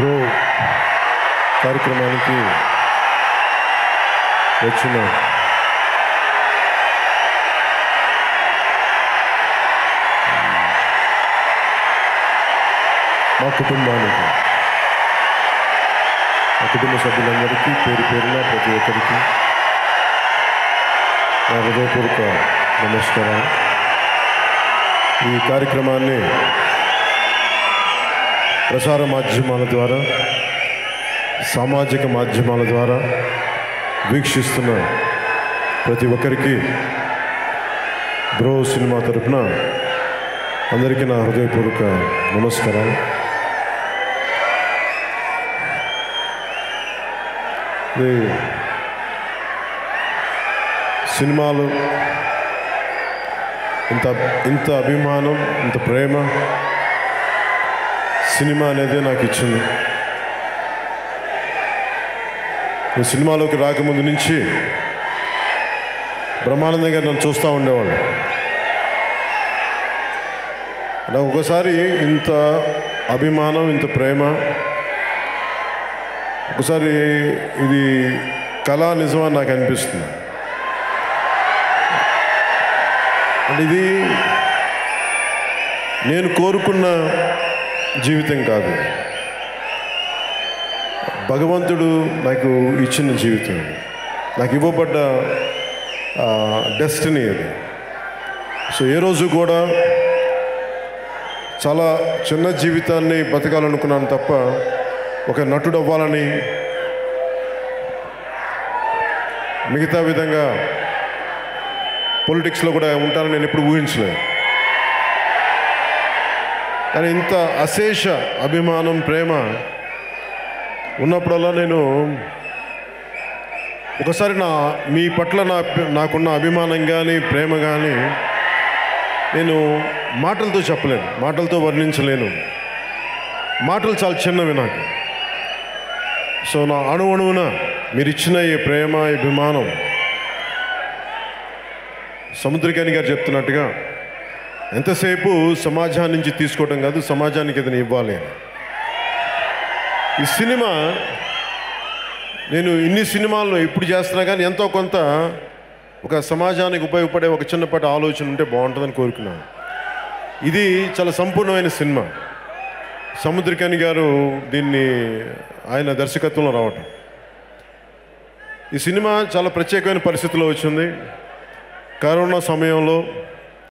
Grow కార్యక్రమానికి వచ్చిన మా కుటుంబానికి మా కుటుంబ సభ్యులందరికీ పేరు పేరున ప్రతి ఒక్కరికి నా హృదయపూర్వక నమస్కారం ఈ కార్యక్రమాన్ని ప్రసార మాధ్యమాల ద్వారా సామాజిక మాధ్యమాల ద్వారా వీక్షిస్తున్న ప్రతి ఒక్కరికి బ్రో సినిమా తరపున అందరికీ నా హృదయపూర్వక నమస్కారాలు ఇది సినిమాలు ఇంత ఇంత అభిమానం ఇంత ప్రేమ సినిమా అనేది నాకు ఇచ్చింది నేను సినిమాలోకి రాకముందు నుంచి బ్రహ్మానందం గారు నన్ను చూస్తూ ఉండేవాళ్ళు నాకు ఒకసారి ఇంత అభిమానం ఇంత ప్రేమ ఒకసారి ఇది కళా నిజమా నాకు అనిపిస్తుంది అంటే ఇది నేను కోరుకున్న జీవితం కాదు భగవంతుడు నాకు ఇచ్చిన జీవితం నాకు ఇవ్వబడ్డ డెస్టినీ అది సో ఏ రోజు కూడా చాలా చిన్న జీవితాన్ని బతకాలనుకున్నాను తప్ప ఒక నటుడు అవ్వాలని మిగతా విధంగా పొలిటిక్స్లో కూడా ఉంటానని నేను ఎప్పుడు ఊహించలేదు కానీ ఇంత అశేష అభిమానం ప్రేమ ఉన్నప్పుడల్లా నేను ఒకసారి నా మీ పట్ల నా నాకున్న అభిమానం కానీ ప్రేమ కానీ నేను మాటలతో చెప్పలేను మాటలతో వర్ణించలేను మాటలు చాలా చిన్నవి నాకు సో నా అణువణువున మీరు ఇచ్చిన ఈ ప్రేమ ఈ అభిమానం సముద్రకాని గారు చెప్తున్నట్టుగా ఎంతసేపు సమాజాన్ని నుంచి తీసుకోవడం కాదు సమాజానికి ఏదైనా ఇవ్వాలి అని. ఈ సినిమా నేను ఇన్ని సినిమాలను ఇప్పుడు చేస్తున్నా కానీ ఎంతో కొంత ఒక సమాజానికి ఉపయోగపడే ఒక చిన్నపాటి ఆలోచన ఉంటే బాగుంటుందని కోరుకున్నాను ఇది చాలా సంపూర్ణమైన సినిమా సముద్రకాని గారు దీన్ని ఆయన దర్శకత్వంలో రావటం ఈ సినిమా చాలా ప్రత్యేకమైన పరిస్థితిలో వచ్చింది కరోనా సమయంలో